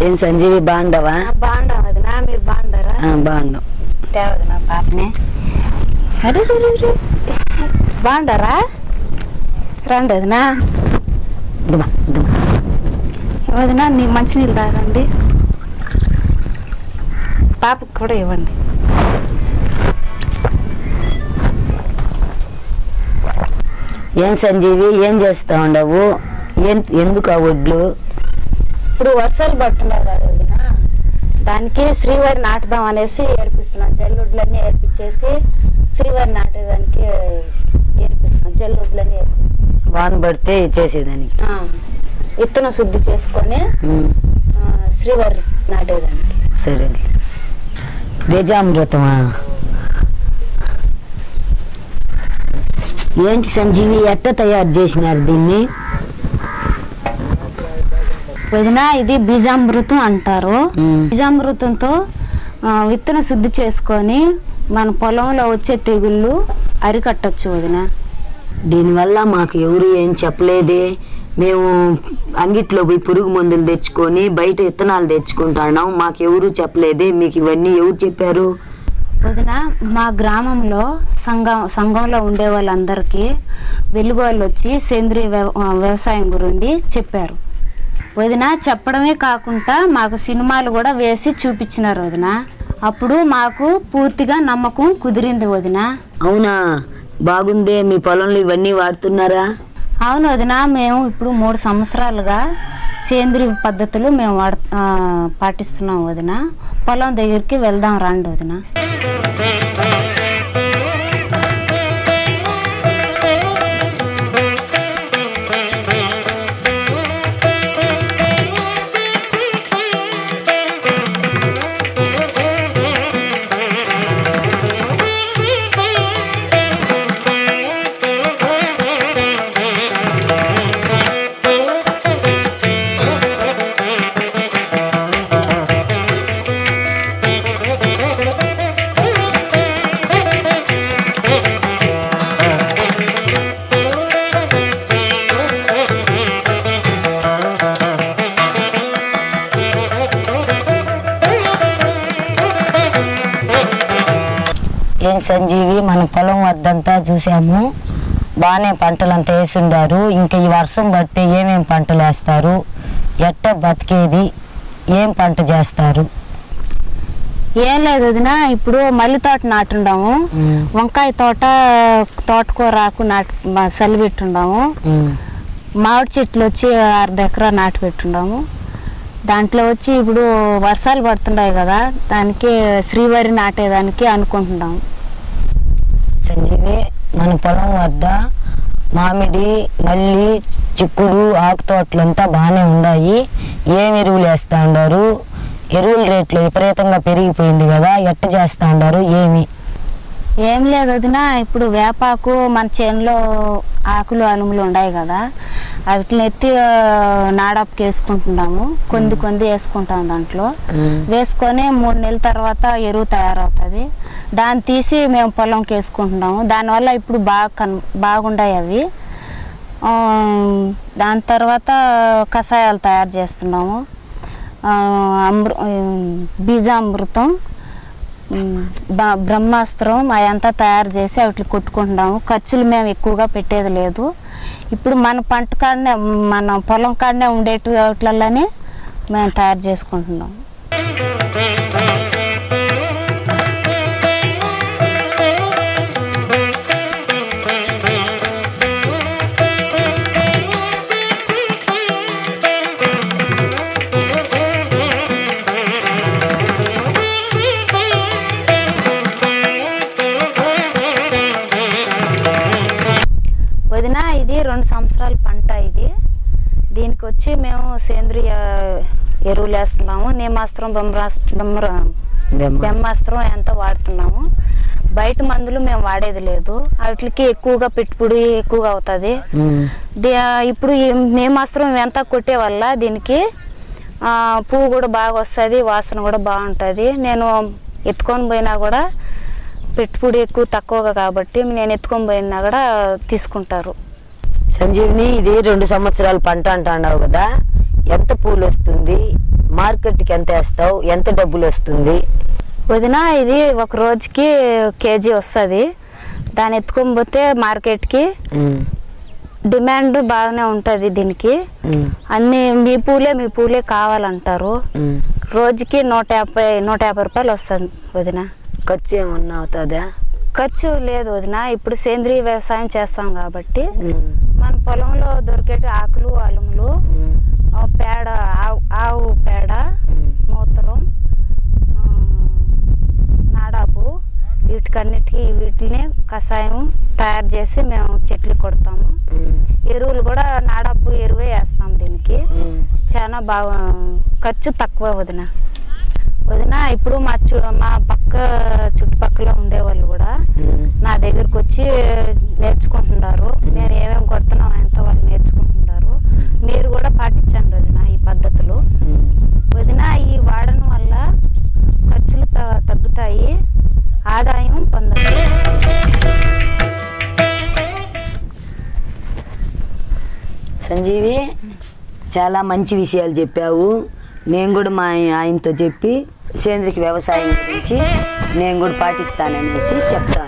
ఏం సంజీవి బాగుండవా బాగుండం వదినా మీరు బాగుండారా ఆ, బాగున్నాం తేవదు నా పాపని అరే రే, రే, రే. బాగుండారా రండి వదినా ఇదిగో, ఇదిగో. వదినా నీ మంచినీళ్ళు తాగండి పాపకు కూడా ఇవ్వండి ఏం సంజీవి ఏం చేస్తా ఉండవు ఏం ఎందుకు ఆ వడ్లు ఇప్పుడు వర్షాలు పడుతున్నాయి కదా వదిన దానికి శ్రీవారి నాటుదాం అనేసి ఏర్పిస్తున్నాం జల్లొడ్లన్నీ ఏర్పించేసి శ్రీవారి నాటేదానికి ఏర్పిస్తున్నాం జల్లొడ్లన్నీ ఏర్పిస్తున్నాం వాన పడితే చేసేదానికి ఆ, విత్తన శుద్ధి చేసుకొని ఉమ్, ఆ, శ్రీవారి నాటేదానికి సరే బేజామృతమా ఏంటి సంజీవి ఎట్ట తయారు చేసినారు దీన్ని వదిన ఇది బీజామృతం అంటారు ఉమ్. బీజామృతంతో ఆ, విత్తన శుద్ధి చేసుకొని మన పొలంలో వచ్చే తెగుళ్ళు అరికట్టచ్చు వదిన దీనివల్ల మాకు ఎవరు ఏం చెప్పలేదే మేము అంగిట్లో పోయి పురుగు మందులు తెచ్చుకొని బయట విత్తనాలు తెచ్చుకుంటున్నాం మాకు ఎవరు చెప్పలేదే మీకు ఇవన్నీ ఎవరు చెప్పారు వదిన మా గ్రామంలో సంఘం సంఘంలో ఉండే వాళ్ళందరికీ వెలుగు వాళ్ళు వచ్చి సేంద్రియ వ్యవ- ఆ, వ్యవసాయం గురించి చెప్పారు వదిన చెప్పడమే కాకుండా మాకు సినిమాలు కూడా వేసి చూపించినారు వదిన అప్పుడు మాకు పూర్తిగా నమ్మకం కుదిరింది వదిన అవునా బాగుందే మీ పొలంలో ఇవన్నీ వాడుతున్నారా అవును వదిన మేము ఇప్పుడు మూడు సంవత్సరాలుగా సేంద్రియ పద్ధతులు మేము వాడ ఆ, పాటిస్తున్నాం వదిన పొలం దగ్గరికి వెళ్దాం రండి వదిన ఏం సంజీవి మన పొలం వద్దంతా చూసాము బాగానే పంటలంతా వేసిండారు ఇంకా ఈ వర్షం పడితే ఏమేం పంటలు వేస్తారు ఎట్ట బతికేది ఏం పంట చేస్తారు ఏం లేదు వదిన ఇప్పుడు మల్లి తోట నాటుండాము ఉమ్, వంకాయ తోట తోటకూర ఆకు నాటు మ- చల్లి పెట్టుండాము ఉమ్, మామిడి చెట్లు వచ్చి అర్ధ ఎకరా నాటు పెట్టుండాము దాంట్లో వచ్చి ఇప్పుడు వర్షాలు పడుతున్నాయి కదా దానికి శ్రీవారి నాటేదానికి అనుకుంటున్నాము సంజీవి మన పొలం వద్ద మామిడి మల్లి చిక్కుడు ఆకు తోటలంతా బాగానే ఉన్నాయి ఏం ఎరువులు వేస్తా ఉండారు ఎరువుల రేట్లు విపరీతంగా పెరిగిపోయింది కదా ఎట్ట చేస్తా ఉండారు ఏమి ఏం లేదు వదిన ఇప్పుడు వేపాకు మన చేనులో ఆకులు అలుములు ఉన్నాయి కదా వాటిని ఎత్తి ఆ, నాడాపుకి వేసుకుంటున్నాము కొంది కొంది వేసుకుంటాం దాంట్లో ఉమ్. వేసుకొని మూడు నెలల తర్వాత ఎరువు తయారవుతుంది దాన్ని తీసి మేము పొలంకి వేసుకుంటున్నాము దానివల్ల ఇప్పుడు బాగా కన్ బాగుండాయి అవి ఆ, దాని తర్వాత కషాయాలు తయారు చేస్తున్నాము ఆ, అమృ బీజామృతం ఉమ్, బ- బ్రహ్మాస్త్రం అదంతా తయారు చేసి వాటిని కొట్టుకుంటున్నాము ఖర్చులు మేము ఎక్కువగా పెట్టేది లేదు ఇప్పుడు మన పంట కాడనే మన పొలం కాడనే ఉండేటి వాటిలలోనే మేము తయారు చేసుకుంటున్నాం వదిన ఇది రెండు సంవత్సరాల పంట ఇది దీనికి వచ్చి మేము సేంద్రియ ఎరువులు వేస్తున్నాము నేమాస్త్రం బొమ్మరాస్ బొమ్మర బెమ్మ. బ్రహ్మాస్త్రం ఎంత వాడుతున్నాము బయట మందులు మేము వాడేది లేదు వాటికి ఎక్కువగా పెట్టుబడి ఎక్కువగా అవుతుంది ఉమ్. దే- ఇప్పుడు ఈ నేమాస్త్రం ఎంత కొట్టే వల్ల దీనికి ఆ, పువ్వు కూడా బాగా వస్తుంది వాసన కూడా బాగుంటుంది నేను ఎత్తుకొని పోయినా కూడా పెట్టుబడి ఎక్కువ తక్కువగా కాబట్టి నేను ఎత్తుకొని పోయినా కూడా తీసుకుంటారు సంజీవిని ఇది రెండు సంవత్సరాల పంట అంటున్నావు కదా ఎంత పూలు వస్తుంది మార్కెట్కి ఎంత వేస్తావు ఎంత డబ్బులు వస్తుంది వదిన ఇది ఒక రోజుకి కేజీ వస్తుంది దాన్ని ఎత్తుకొని పోతే మార్కెట్కి ఉమ్, డిమాండ్ బాగానే ఉంటుంది దీనికి ఉమ్, అన్ని మీ పూలే మీ పూలే కావాలంటారు ఉమ్. రోజుకి నూట యాభై నూట యాభై రూపాయలు వస్తుంది వదిన ఖర్చు ఏమన్నా అవుతుందా ఖర్చు లేదు వదిన ఇప్పుడు సేంద్రీయ వ్యవసాయం చేస్తాం కాబట్టి ఉమ్, మన పొలంలో దొరికే ఆకులు అలుములు ఉమ్, ఆ పేడ ఆవు ఆవు పేడ ఉమ్. మూత్రం ఆ, నాడాపు వీటికన్నిటికీ వీటిని కషాయం తయారు చేసి మేము చెట్లు కొడతాము ఉమ్, ఎరువులు కూడా నాడాపు ఎరువే వేస్తాం దీనికి ఉమ్. చాలా బాగా ఖర్చు తక్కువ వదిన వదిన ఇప్పుడు మా చు మా పక్క చుట్టుపక్కల ఉండేవాళ్ళు కూడా ఉమ్. నా దగ్గరకు వచ్చి నేర్చుకుంటున్నారు నేను ఏమేమి కొడుతున్నాం అంత వాళ్ళు నేర్చుకుంటున్నారు మీరు కూడా పాటించండి వదిన ఈ పద్ధతులు ఉమ్. వదిన ఈ వాడడం వల్ల ఖర్చులు త- తగ్గుతాయి ఆదాయం పొందవచ్చు సంజీవి చాలా మంచి విషయాలు చెప్పావు నేను కూడా మా ఆయనతో చెప్పి సేంద్రియ వ్యవసాయం గురించి నేను కూడా పాటిస్తాననేసి చెప్తాను